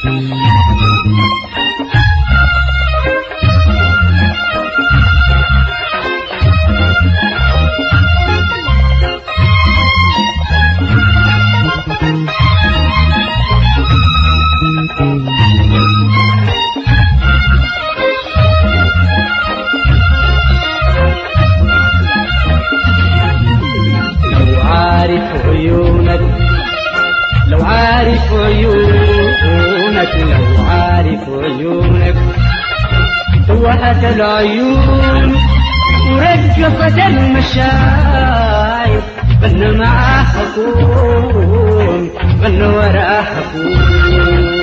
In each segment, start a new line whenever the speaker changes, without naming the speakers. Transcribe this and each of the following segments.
لو عارف عيونك لو عارف عيونك لو عارف عيونك توهت العيون ورجفت المشاعر بن معاه حكون بن وراه حكون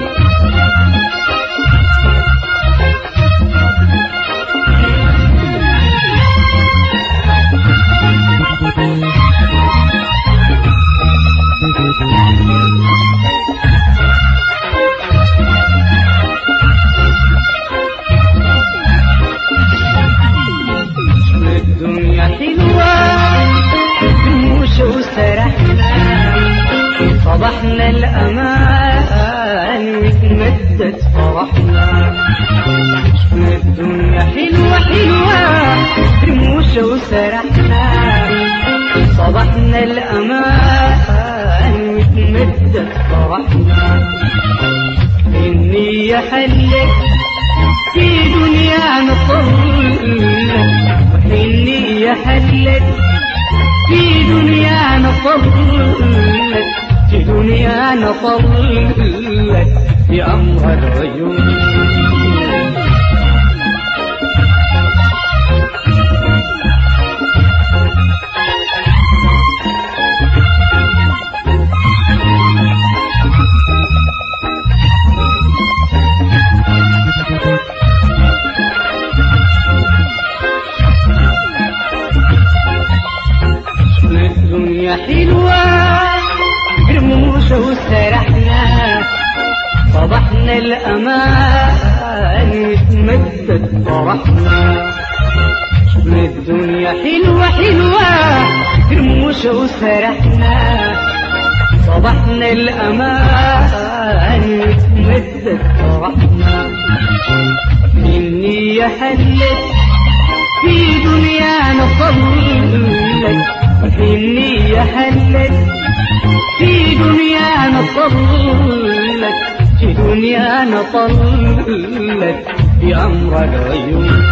الدنيا حلوة بنموش وسرحنا صبحنا الأمان وتمدد فرحنا الدنيا حلوة حلوة بنموش وسرحنا صبحنا الأمان وتمدد فرحنا النية حلت في دنيا نطلت النية حلت في دنيا نطلت في دنيا نطلت بأمر العيون الدنيا حلوة برموش وسرحنا صبحنا الأمان وتمدد فرحنا الدنيا حلوة حلوة برموش وسرحنا صبحنا الأمان وتمدد فرحنا النية حلت في دنيا نطلت النية حلت في دنيا نطلت في دنيا نطلت بأمر العيون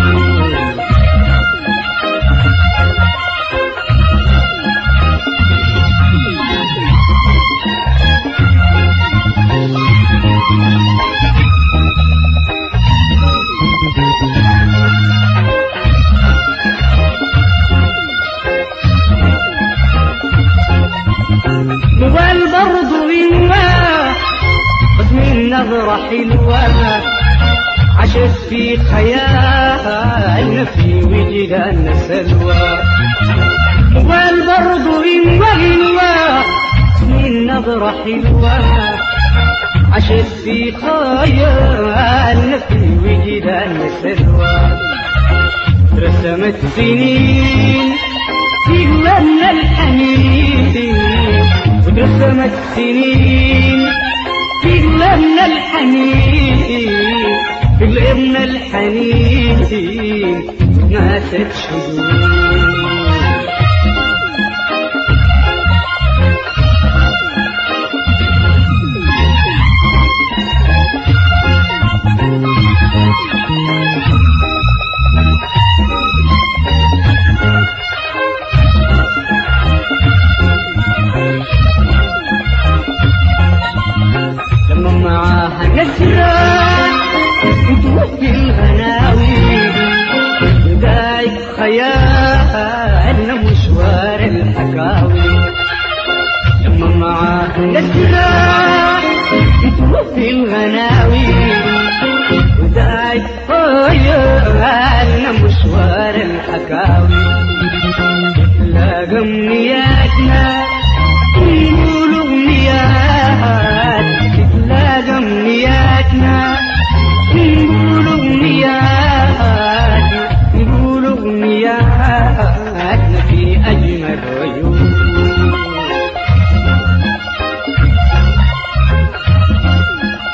والبرض منها بس من نظرة حلوة عشت في خيالنا في وجدان سلوى والبرض منها من نظرة حلوة عشت في خيالنا في وجدان سلوى رسمت سنين في لنا الحنين ورسمت سنين في لنا الحنين في لنا الحنين ناست شجون لما معاها نسرة وتوفي الغناوي بداية خيالنا مشوار الحكاوي لما معاها نسرة وتوفي الغناوي بداية خيالنا مشوار الحكاوي تلاقى أمنياتنا نقول أغنيات تتلاقى أمنياتنا نقول أغنيات نقول أغنياتنا في أجمل عيون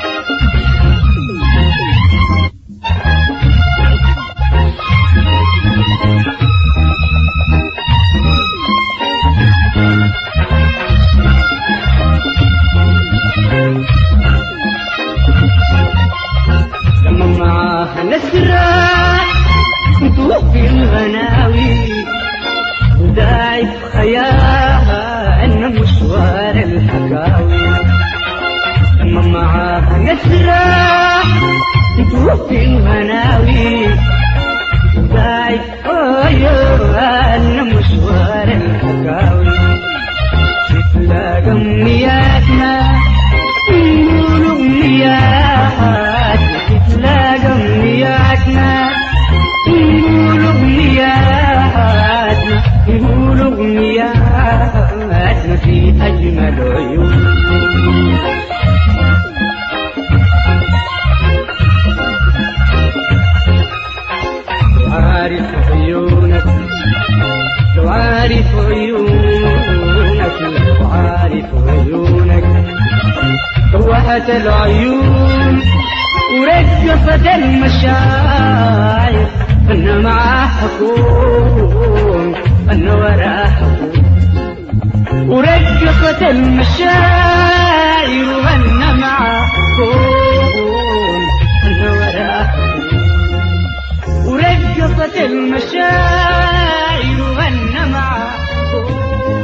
نسرح توفي المناوي بعد أنا مشوار الحكاوي تتلاقى أمنياتنا نقول أمنيات تتلاقى أمنياتنا نقول أمنيات نقول أمنياتنا في أجمل عيون عارف عيونك لو عارف عيونك لو عارف عيونك روحت العيون ورقصت المشاعر أنا معاه حكون أنا وراه حكون ورقصت المشاعر وأنا معاه حكون أنا وراه حكون ورقصت المشاعر وأنا معاه